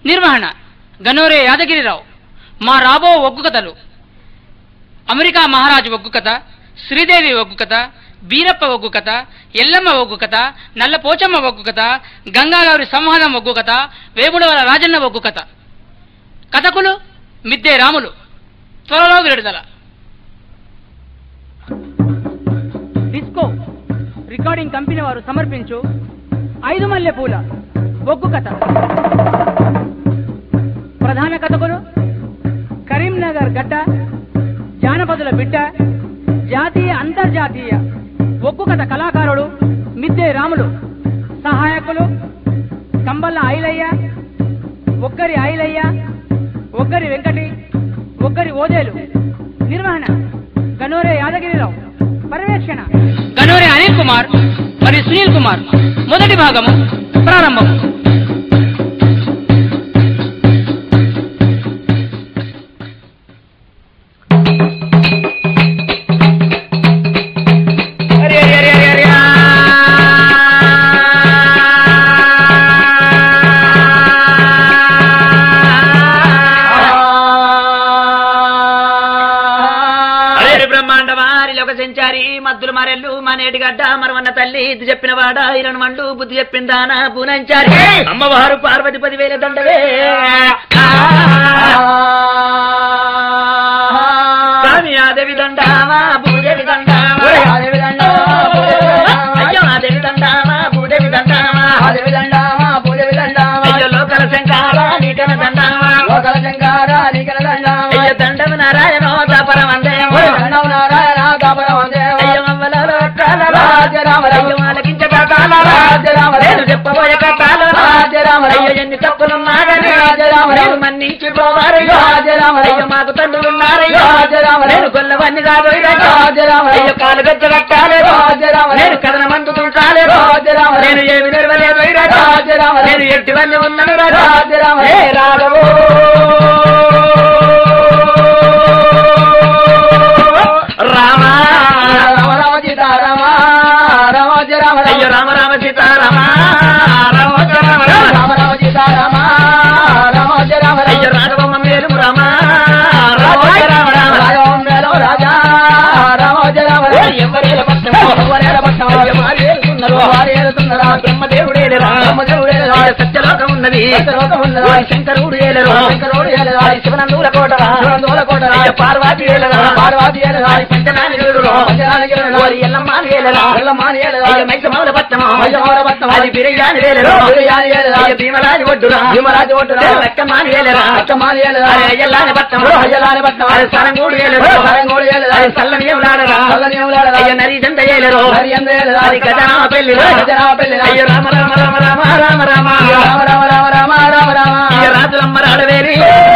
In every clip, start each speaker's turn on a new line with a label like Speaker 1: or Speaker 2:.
Speaker 1: నిర్వహణ గనోరే యాదగిరిరావు మా రాబో ఒగ్గు కథలు అమెరికా మహారాజు ఒగ్గు కథ శ్రీదేవి ఒగ్గు కథ బీరప్ప ఒగ్గు కథ ఎల్లమ్మ ఒగ్గు కథ నల్ల పోచమ్మ ఒగ్గు కథ గంగాగౌరి సంహారం ఒగ్గు కథ వేముడవల రాజన్న ఒగ్గు కథ కథకులు మిద్దే రాములు త్వరలో విడుదల డిస్కో రికార్డింగ్ కంపెనీ వారు సమర్పించు ఐదు మల్లె పూల ఒగ్గు కథ ప్రధాన కథకులు కరీంనగర్ గడ్డ జానపదుల బిడ్డ జాతీయ అంతర్జాతీయ ఒగ్గు కథ కళాకారుడు మిద్దే రాములు సహాయకులు కంబల్ల ఐలయ్య ఒక్కరి ఐలయ్య ఒక్కరి వెంకటి ఒక్కరి ఓదేలు నిర్వహణ గనోరే యాదగిరిరావు పర్యవేక్షణ గనోరే అనిల్ కుమార్ మరియు సునీల్ కుమార్ మొదటి భాగము ప్రారంభం
Speaker 2: అరే అరే అరే అరే అరే అరే బ్రహ్మాండ మారి ఒక సంచారి మద్దులు మరెల్లు మనేటి గడ్డ మరవన్న తల్లి ఇది చెప్పిన వాడ ఇరణ మండు బుద్ధి చెప్పిందాన పూనంచారి అమ్మవారు పార్వతి పదివేల దండవే స్వామి ఆదేవి దండామా భూదేవి దండామా అయ్యో ఆదేవి దండామా భూదేవి దండామా అయ్యో లోకల శంకార నీకన దండామా అయ్యో దండమ నారాయణ దాపరమందేమో అయ్యో అవ్వలలో కాలలో అయ్యో ఆలకించ కాలలో నేను చెప్పబోయే కథలో అయ్యో ఎన్ని తప్పులున్నారని నేను మన్నించి పోవారయ్యో అయ్యో మాకు తండ్రులున్నారయ్యో నేను కొల్లవన్నీ కాదు అయ్యో కాలు గజ్జ కట్టాలేదు నేను కథన మందుతుంటాలేదు నేను ఏమి నిలవలేదు నేను ఎట్టివన్నీ ఉన్నాను ఏ రాఘవో రామా అయ్యో రామ రామ సీతారామ రామ రామ రామ అయ్యో రాఘవమ్మ మేలు రామ రామ రామ రామ ఎవరేల పట్టమో బ్రహ్మదేవుడే సత్యలోకం ఉన్నది ఓ శంకరుడు ఏలరు ఆది శివనందూల కోటరా అయ్య పార్వతి ఏలరా ఆది పంచనానిగుడు ఓరి ఎల్లమ్మాని ఏలరా అయ్య మైసమౌల పట్టమో అది బిరయాని వేలరు అయ్య భీమరాజు ఒడ్డురా ఏ లక్కమాని ఏలరా అరే అయ్యల్లాని పట్టమో అది సరంగూడు ఏలరు అది సల్లని ఏలాడరా అయ్య నరి జంట ఏలరు అది గజరామ పెళ్లిలో అయ్య రామ రామ రామ రామ రామ రామ అయ్య రాజులమ్మ రాడవేరి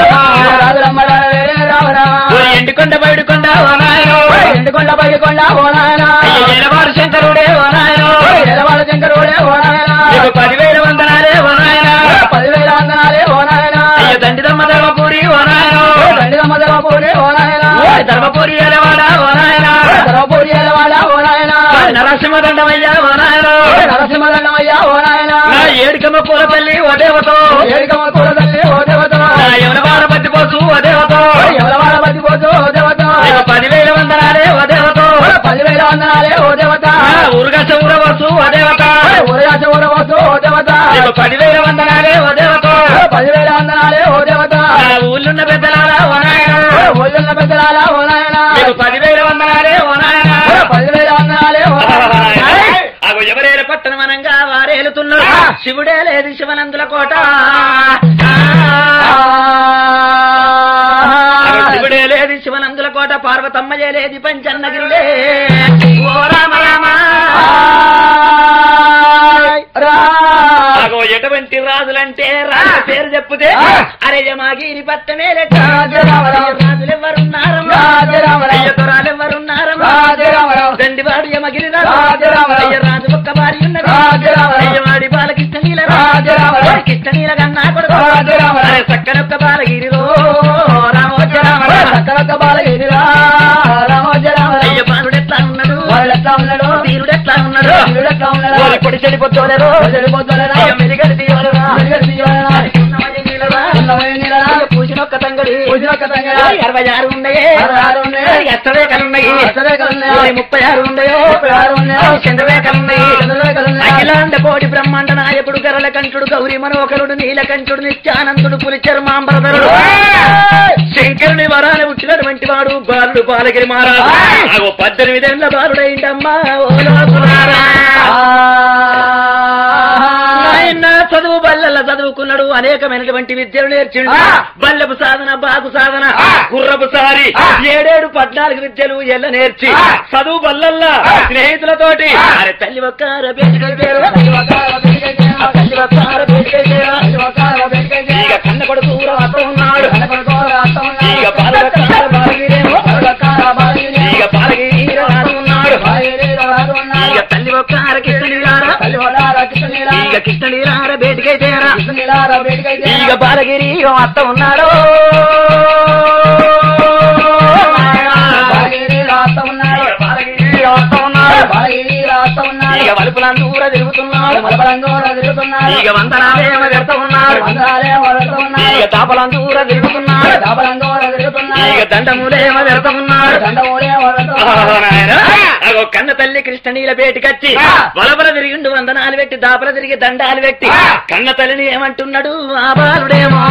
Speaker 2: ఓరి ఎండుకొండ బయడుకొండ ఓ నాయనో
Speaker 3: ఎండుకొండ పైకొండ ఓనాయన
Speaker 2: అయ్య ఏలవారు శంకరుడే ఓ నాయనో
Speaker 3: ఎలవాడ శంకరుడే ఓనాయన
Speaker 2: నీకు పదివేల వందనాలే ఓ నాయనా
Speaker 3: పదివేల వందనాలే ఓనాయన
Speaker 2: అయ్య దండిదమ్మ ధర్మపూరి ఓ నాయనో
Speaker 3: దండిదమ్మ ధర్మపూరి ఓనాయన
Speaker 2: ఓయ్ ధర్మపూరి ఏలవాడ ఓ నాయనా
Speaker 3: ధర్మపూరి ఎలవాడ ఓనాయన
Speaker 2: ఓయ్ నరసింహ దండమయ్యా ఓ నాయనో
Speaker 3: నరసింహదండమయ్య ఓనాయన
Speaker 2: నా ఏడుకమ్మ పూల తల్లి ఓ దేవతో
Speaker 3: ఏడికమ్మ కూర తల్లి ఓ దేవత
Speaker 2: నా ఎవరవాడ పత్తి పోసు ఓ దేవతో
Speaker 3: ఎవరవాడ బతిపోతు ఓ దేవత
Speaker 2: నీకు పదివేల వందనాలే ఓ దేవతో
Speaker 3: పదివేల వందనాలే ఓ దేవత
Speaker 2: నా ఊరుగస ఊరవసు ఓ దేవత
Speaker 3: ఊరగాచ ఊరవస్తు ఓ దేవత
Speaker 2: నీకు పదివేల వందనాలే ఓ దేవతో
Speaker 3: పదివేల వందనాలే ఓ దేవత
Speaker 2: నా ఊళ్ళున్న పెద్దలారా ఓ నాయనా
Speaker 3: ఒళ్ళున్న పెద్దలాల ఓ నాయన
Speaker 2: నీకు పదివేల వందనాలే ఓ నాయనా
Speaker 3: పదివేల వందనాలే ఓ నాయన
Speaker 2: అగో ఎవరేల పట్టణం అనంగా వారేలుతున్నారు శివుడే లేదు శివనందుల కోట అగో శివుడే లేదు శివనందుల కోట పార్వతమ్మయే లేది పంచన్నగిరులే ఓ రామ రామ అగో ఎటువంటి రాజులంటే రాజు పేరు చెప్పుతే అరే జమాగిరి పట్టమే లెక్క రాజులు ఎవరున్నారమ్మా అయ్య తొరాలు ఎవరున్నారమ్మా దండివాడు యమగిరి అయ్య రాజు ఒక్క భార్య ఉన్నది అయ్య వాడి బాలకృష్ణ నీల కృష్ణ నీల కన్నా కొడుకు అరే చక్కనొక్క బాలగిరిలో రామోజ రామ అయ్య బాలుడు ఎట్లా ఉన్నాడు వీరుడు ఎట్లా ఉన్నాడు ఓరి పొడి చెడిపోతోలేరు అయ్య మెరుగడి తీయవలరా కృష్ణమయ్య నీలరా
Speaker 3: ఒక్క తంగడా
Speaker 2: అరవై ఆరు ఉన్నాయే
Speaker 3: అరవై ఆరు ఉన్నాయి.
Speaker 2: అష్టరేఖలు ఉన్నాయి
Speaker 3: అష్టరేఖలు ఉన్నాయి.
Speaker 2: ఓయ్ ముప్పై ఆరు ఉన్నాయో
Speaker 3: ముప్పై ఆరు ఉన్నాయి.
Speaker 2: చంద్రరేఖలు ఉన్నాయి
Speaker 3: చంద్రరేఖలు ఉన్నాయి.
Speaker 2: అఖిలాండ కోటి బ్రహ్మాండ నాయకుడు గరల కంఠుడు గౌరీ మనోహరుడు నీలకంఠుడు నిత్యానందుడు పులిచరు మాంబరధరుడు శంకరుని వరాలు పుట్టినటువంటి వాడు బాలుడు బాలగిరి మహారాజు ఆగో పద్దెనిమిదేళ్ల బాలుడైండమ్మా ఓ లోకులారా. నాయన చదువు బల్లెల చదువుకున్నాడు అనేకమైనటువంటి విద్యలు నేర్చిండు
Speaker 3: ఆ.
Speaker 2: బల్లెపు సాధన బాగు సాధన
Speaker 3: ఆ.
Speaker 2: గుర్రపు సారి
Speaker 3: ఆ.
Speaker 2: ఏడేడు పద్నాలుగు విద్యలు ఎల్ల నేర్చి
Speaker 3: ఆ.
Speaker 2: చదువు బల్లల్లా
Speaker 3: ఆ.
Speaker 2: స్నేహితులతోటి
Speaker 3: ఆ.
Speaker 2: అరే తల్లి ఒక్క బేటికై పేరు
Speaker 3: తల్లి ఒక్క బేటికై పేరు.
Speaker 2: ఆ తల్లి ఒక్క బేటికై పేరు
Speaker 3: తల్లి ఒక్క బేటికై పేరు.
Speaker 2: ఇక కన్న కొడుకు ఊర వస్తా ఉన్నాడు
Speaker 3: కన్న కొడుకు రాస్తా ఉన్నాడు.
Speaker 2: ఇక బాలక బాలగిరేమో
Speaker 3: బాలక బాలగిరి.
Speaker 2: ఇక బాలగిరి రాదు ఉన్నాడు
Speaker 3: బాలగిరి రాదు ఉన్నాడు.
Speaker 2: ఇక తల్లి ఒక్క కృష్ణలీలారా
Speaker 3: తల్లి వడాల కృష్ణలీల.
Speaker 2: ఇక కృష్ణలీలార బేటికై తేరా
Speaker 3: కృష్ణలీలార బేటికై పేరు.
Speaker 2: ఇక బాలగిరి అత్త ఉన్నాడు
Speaker 3: బాలగిరి రాస్తా ఉన్నాడు.
Speaker 2: ఇక బాలగిరి అత్త ఉన్నాడు
Speaker 3: బాలగిరి రాస్తా ఉన్నాడు.
Speaker 2: ఇక వలుపులందూర తిరుగుతున్నాడు
Speaker 3: మలబలందూర తిరుగుతున్నాడు.
Speaker 2: ఇక వందనాలేమ పెడతా ఉన్నాడు
Speaker 3: వందనాలే వడుతూ ఉన్నాడు.
Speaker 2: ఇక తాపలందూర తిరుగుతున్నాడు
Speaker 3: డబలందూర తిరుగుతున్నాడు.
Speaker 2: ఇక దండములేమ పెడతా ఉన్నాడు
Speaker 3: దండమూలే వడుతూ
Speaker 2: ఆహా,
Speaker 3: ఉన్నాడు.
Speaker 2: నాయనా. అగో కన్న తల్లి కృష్ణనీల బేటికచ్చి
Speaker 3: ఆ.
Speaker 2: వలపల తిరిగిండు వందనాలు పెట్టి దాపల తిరిగి దండాలు పెట్టి
Speaker 3: ఆ.
Speaker 2: కన్న తల్లిని ఏమంటున్నాడు ఆ బాలుడేమో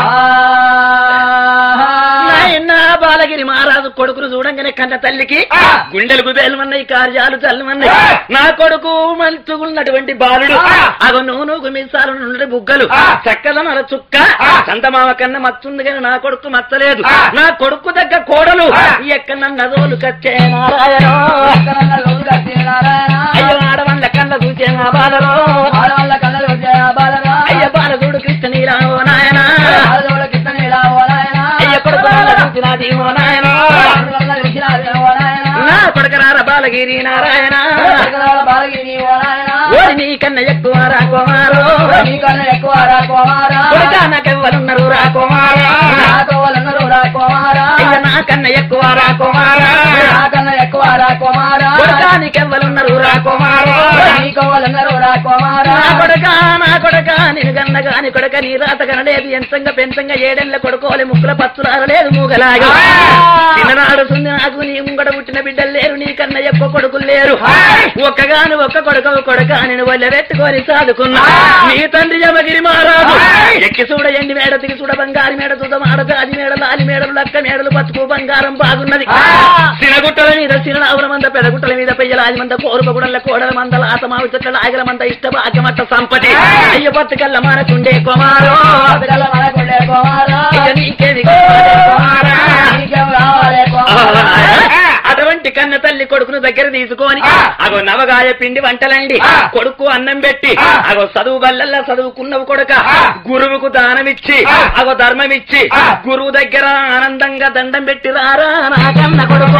Speaker 2: నాయన బాలగిరి మహారాజు కొడుకును చూడంగానే కన్న తల్లికి
Speaker 3: ఆ.
Speaker 2: గుండెలు గుబేలమన్నాయి కార్యాలు చల్లమన్నాయి
Speaker 3: ఆ.
Speaker 2: నా కొడుకు మంచుకున్నటువంటి బాలుడు
Speaker 3: ఆ.
Speaker 2: అగో నువ్వు నువ్వు మిసాలు నుండి బుగ్గలు
Speaker 3: ఆ.
Speaker 2: చక్కదనల చుక్క
Speaker 3: ఆ.
Speaker 2: చందమామ కన్నా మచ్చుంది కానీ నా కొడుకు మచ్చలేదు
Speaker 3: ఆ.
Speaker 2: నా కొడుకు దగ్గర కోడలు
Speaker 3: ఆ.
Speaker 2: ఎక్కడ నదోలు కచ్చే నారాయణ
Speaker 3: ఎక్కడన్న రోజు కట్టిన నారాయణ.
Speaker 2: అయ్యో ఆడవాళ్ళ కళ్ళ చూసే నా బాలరో
Speaker 3: ఆడవాళ్ళ కళ్ళలు వచ్చే ఆ బాలరా.
Speaker 2: అయ్య బాలదుడు కృష్ణ నీరావో నాయన
Speaker 3: ఆడదోడ కృష్ణనీల ఓ నాయన.
Speaker 2: అయ్య కొడుకు చూసినది ఓ నాయన
Speaker 3: ఆడవాళ్ళ చూసినాది ఓ నాయన.
Speaker 2: నా కొడుకరార బాలగిరి నారాయణ
Speaker 3: ఆడవాళ్ళ బాలగిరి ఓ నాయన.
Speaker 2: ఓరి నీ కన్న ఎక్కువ రా కుమారు
Speaker 3: నీకన్నా ఎక్కువ రా కుమారా.
Speaker 2: కొడుక నాకెవ్వరున్నారు రా కుమారా
Speaker 3: నాకు వాళ్ళన్నారు రా కుమారా.
Speaker 2: అయ్య నా కన్న ఎక్కువ రా కుమారా
Speaker 3: నాకన్నా ఎక్కువ రా కుమారా.
Speaker 2: కొడుక నీకెవ్వరున్నారు రా కుమారు
Speaker 3: నీకు వాళ్ళన్నారు రా కుమారా.
Speaker 2: నా కొడక నా కొడక నేను గన్న గాని కొడక నీ రాత కనలేదు ఎంతంగా పెంతంగా ఏడెళ్ళ కొడుకోవాలి ముక్కుల పచ్చులారలేదు మూగలాగా చిన్ననాడు సుంది నాకు నీ ముంగడ పుట్టిన బిడ్డలు లేరు నీ కన్న ఎక్కువ కొడుకులు లేరు ఒక్కగాను ఒక్క కొడుకు కొడక నేను వల్ల పెట్టుకొని సాదుకున్నా నీ తండ్రి జమగిరి మహారాజు ఎక్కి చూడ ఎండి మేడ తిరిగి చూడ బంగారు మేడ చూడ మాడ జాజి మేడ లాలి మేడలు లక్క మేడలు బతుకు బంగారం బాగున్నది సినగుట్టల మీద సిననావుల మంద పెదగుట్టల మీద పెయ్యలాది మంద కోరుక గుడల కోడల మంద లాత మావి చెట్ల ఆగల మంద ఇష్ట భాగ్యమట్ట సంపటి అయ్య బతుకల్ల మనకుండే కుమారో
Speaker 3: బతుకల మనకుండే కుమారా.
Speaker 2: ఇక నీకేది కావాలి కుమారా?
Speaker 3: నీకేం రావాలే కుమారా.
Speaker 2: అటువంటి కన్న తల్లి కొడుకును దగ్గర తీసుకొని
Speaker 3: ఆ.
Speaker 2: అగో నవగాయ పిండి వంటలండి
Speaker 3: ఆ.
Speaker 2: కొడుకు అన్నం పెట్టి
Speaker 3: ఆ.
Speaker 2: అగో చదువు బల్లల్లా చదువుకున్నవు కొడుక
Speaker 3: ఆ.
Speaker 2: గురువుకు దానమిచ్చి
Speaker 3: ఆ.
Speaker 2: అగో ధర్మం ఇచ్చి
Speaker 3: ఆ.
Speaker 2: గురువు దగ్గర ఆనందంగా దండం పెట్టి రారా నా కన్న కొడుకు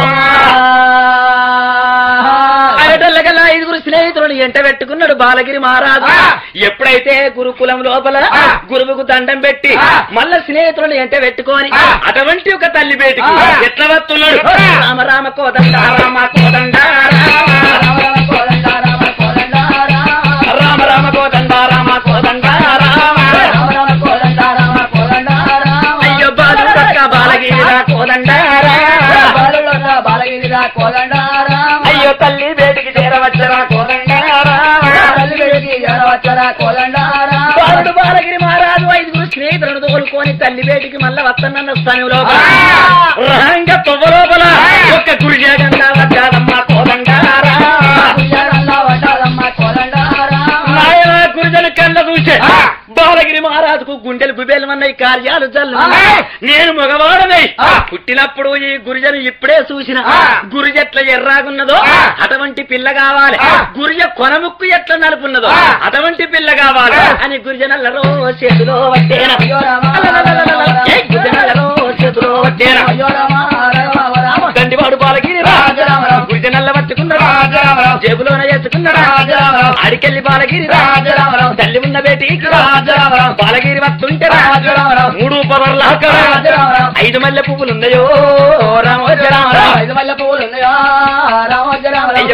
Speaker 2: ఆయటల్లకల్లా ఐదుగురు స్నేహితులను ఎంట పెట్టుకున్నాడు బాలగిరి మహారాజు
Speaker 3: ఆ.
Speaker 2: ఎప్పుడైతే గురుకులం లోపల
Speaker 3: ఆ.
Speaker 2: గురువుకు దండం పెట్టి
Speaker 3: ఆ.
Speaker 2: మళ్ళా స్నేహితులను ఎంట పెట్టుకొని
Speaker 3: ఆ.
Speaker 2: అటువంటి ఒక తల్లి బేటికి
Speaker 3: ఆ.
Speaker 2: ఎట్లా వస్తున్నాడు
Speaker 3: ఆ.
Speaker 2: రామ రామ కోదండ రామ కోదండ రామ
Speaker 3: రామ రామ కోదండ రామ కోదండ రామ.
Speaker 2: రామ రామ కోదండ రామ కోదండ రామ
Speaker 3: రామ రామ కోదండ రామ కోదండ రామ.
Speaker 2: అయ్యో బాలు పక్క బాలగిరి రా కోదండ రామ
Speaker 3: బాలులొక్క బాలగిరిరా కోదండ రామ.
Speaker 2: అయ్యో తల్లి బేటికి చేరవచ్చరా కోదండ రామ
Speaker 3: తల్లి వెలికి ఎడవచ్చరా కోదండ రామ.
Speaker 2: బాలుడు బాలగిరి మహారాజు ఐదుగురు స్నేహితులను తోలుకొని తల్లి బేటికి మళ్ళా వస్తానన్న స్థానంలో
Speaker 3: ఆ.
Speaker 2: రంగ తొవ్వలోపల ఒక్క గురి జగన్న వచ్చాదమ్మ కోదండ రామ
Speaker 3: ఉయ్యాలల్లా వడ్డాలమ్మ కోదండ రామ.
Speaker 2: నాయన గురుజన కళ్ళ చూసే
Speaker 3: ఆ.
Speaker 2: బాలగిరి మహారాజుకు గుండెలు గుబేలమన్నాయి కార్యాలు జల్లు
Speaker 3: ఆ.
Speaker 2: నేను మగవాడనై
Speaker 3: ఆ.
Speaker 2: పుట్టినప్పుడు ఈ గురుజను ఇప్పుడే చూసిన
Speaker 3: ఆ.
Speaker 2: గురుజ ఎట్లా ఎర్రాగున్నదో
Speaker 3: ఆ.
Speaker 2: అటువంటి పిల్ల కావాలి
Speaker 3: ఆ.
Speaker 2: గురుజ కొనముక్కు ఎట్లా నలుపున్నదో
Speaker 3: ఆ.
Speaker 2: అటువంటి పిల్ల కావాలి
Speaker 3: ఆ.
Speaker 2: అని గురుజనల్లలో చేతిలో వట్టేన
Speaker 3: అయ్యో రామ,
Speaker 2: అలలలలలల. ఏ గురుజనల్లలో చేతిలో వట్టేన
Speaker 3: అయ్యో రామ, రామ రామ.
Speaker 2: దండివాడు బాలగిరి
Speaker 3: రాజరామరావు.
Speaker 2: గురుజనల్ల పట్టుకున్నాడు
Speaker 3: రాజరామరావు.
Speaker 2: జేబులోన వేసుకున్నాడు
Speaker 3: రాజరామరావు.
Speaker 2: అడికెళ్ళి బాలగిరి
Speaker 3: రాజరామరావు.
Speaker 2: తల్లి ఉన్న బేటీకి
Speaker 3: రాజరామరావు.
Speaker 2: బాలగిరి వస్తుంటే
Speaker 3: రాజరామరావు.
Speaker 2: మూడు పవర్ల
Speaker 3: రాజరామరావు.
Speaker 2: ఐదు మల్లె పువ్వులు ఉన్నాయో రామోజరామరావు
Speaker 3: ఐదు మల్లె పువ్వులు ఉన్నాయా రామోజరామరావు.
Speaker 2: అయ్య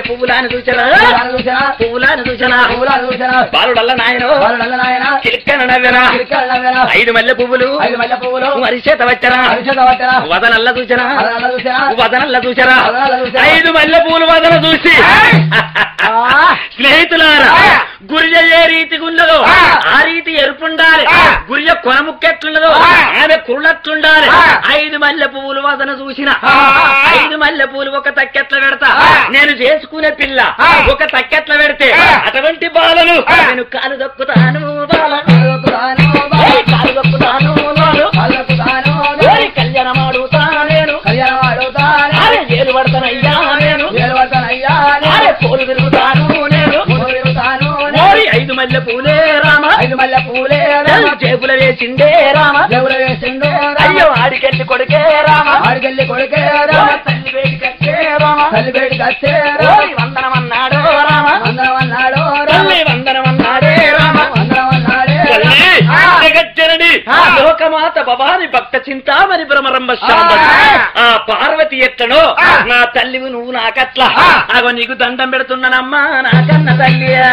Speaker 2: పువ్వులాని చూచరా
Speaker 3: చూసినా
Speaker 2: పువ్వులాని చూచనా
Speaker 3: పువ్వులను చూసినా
Speaker 2: బాలుడల్ల నాయనో
Speaker 3: వాళ్ళు నల్ల నాయన
Speaker 2: చిలిక్కన నవ్వెనా
Speaker 3: చిలికలు నవ్వేనా
Speaker 2: ఐదు మల్లె పువ్వులు
Speaker 3: ఐదు మల్లె పువ్వులు
Speaker 2: వరిచేత వచ్చరా
Speaker 3: అరిచేత పట్టరా
Speaker 2: వదనల్ల చూచరా
Speaker 3: నల్ల చూసినా
Speaker 2: వదనల్ల చూచరా
Speaker 3: వదనల్ల చూచెరా.
Speaker 2: ఐదు మల్లె పూలు వదన చూసి స్నేహితులారా గురిజ ఏ రీతిగా ఉన్నదో ఆ రీతి ఎరుపుండాలి గురిజ కొనముక్కెట్లున్నదో ఆమె కుళ్ళట్లుండాలి ఐదు మల్లె పువ్వులు వదన చూసిన ఐదు మల్లె పూలు ఒక తక్కెట్ల పెడతా నేను చేసుకునే పిల్ల ఒక తక్కెట్ల పెడితే అటువంటి బాలను నేను కాలు దొక్కుతాను బాలను ఏయ్, కాలు దొక్కుతాను బాలు. ఓయ్, కళ్యాణం ఆడుతా నేను అరే ఏలు పడతానయ్యా నేను అరే పోలు తిరుగుతాను నేను ఓయ్, ఐదు మల్లె పూలే రామ
Speaker 3: ఐదు మల్లె పూలే
Speaker 2: జేబుల వేసిండే రామ
Speaker 3: దేవుడు వేసిండు
Speaker 2: అయ్యో ఆడికెళ్ళి కొడుకే రామ
Speaker 3: ఆడికెళ్ళి కొడుకే
Speaker 2: ఓయ్, తల్లి వేడికచ్చే రామ
Speaker 3: తల్లి బయటికి వచ్చే
Speaker 2: ఓయ్, వందనమన్నాడు రామ
Speaker 3: అందరం అన్నాడు
Speaker 2: తల్లి వందనమన్నాడే రామ
Speaker 3: అందరం అన్నాడే
Speaker 2: తల్లి, జగజ్జనని, లోకమాత భవాని భక్త చింతామణి భ్రమరంభ శాంబడి. ఆ పార్వతి ఎట్లనో నా తల్లివి నువ్వు నాకట్లా అగో నీకు దండం పెడుతున్నానమ్మా నాకన్న తల్లియా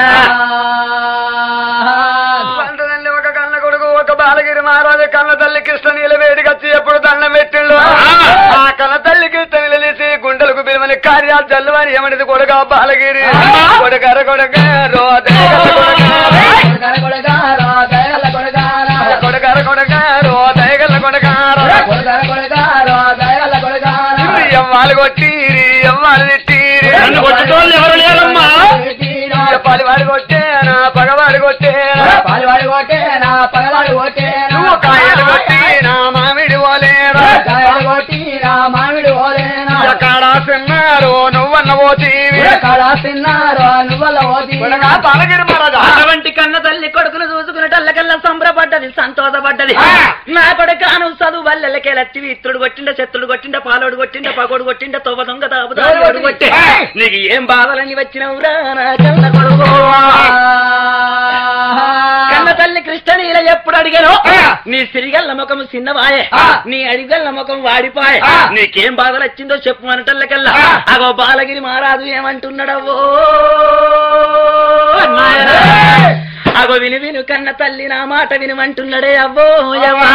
Speaker 4: పంటదండి ఒక కన్న కొడుకు ఒక బాలగిరి మహారాజు కన్న తల్లి కృష్ణ నీళ్ళ వేడికి వచ్చి ఎప్పుడు దండం పెట్టిండు ఆ కన్న తల్లి కృష్ణ నిలదీసి గుండెలకు పిలువని కార్యాలు జల్లువని ఏమనిది కొడుక బాలగిరి కొడుకర కొడుక రోదే
Speaker 3: కొడకర కొడకారా దయగల కొడకారా
Speaker 4: కొడుకర కొడుక రోదయగల కొడుకార
Speaker 3: కొడకర కొడకారా దయగల కొడకారా
Speaker 4: ఎవ్వాలి కొట్టిరి ఎవ్వాలి తిట్టిరి
Speaker 2: నన్ను కొట్టేటోళ్ళు ఎవరు లేరమ్మా
Speaker 4: పలివాడి కొట్టేనా పగవాడి కొట్టేనా
Speaker 3: పాలువాడి కొట్టేనా పగలాడి కొట్టేనా
Speaker 4: నువ్వు కాయలు కొట్టినా మామిడి పోలేరా
Speaker 3: కాయలు కొట్టినా మామిడి ఓలేనా
Speaker 4: కాడా తిన్నారు నువ్వన్న పోతీవి
Speaker 3: కాడా తిన్నారో నువ్వల ఓతీనా
Speaker 4: బాలగిరి మహారాజా
Speaker 2: అటువంటి కన్న తల్లి కొడుకును చూసుకునేటల్లకల్లా సంబరపడ్డది సంతోషపడ్డది నా కొడుకాను చదువు వల్లెలకే లచ్చి ఇత్రుడు కొట్టిండ శత్రుడు కొట్టిండ పాలోడు కొట్టిండ పగోడు కొట్టిండ తొవ్వ దొంగ తాపుదాడు కొట్టే నీకు ఏం బాధలని వచ్చినవురా నా కన్న కొడుకు కన్న తల్లి కృష్ణనీల ఎప్పుడు అడిగాను నీ సిరిగల్ల ముఖం చిన్నవాయే నీ అడిగల్ల ముఖం వాడిపాయే నీకేం బాధలు వచ్చిందో చెప్పు అనటల్లకల్లా అగో బాలగిరి మహారాజు ఏమంటున్నాడవో నాయనా. అగో విను విను కన్న తల్లి నా మాట వినుమంటున్నాడే అవ్వో యవ్వా.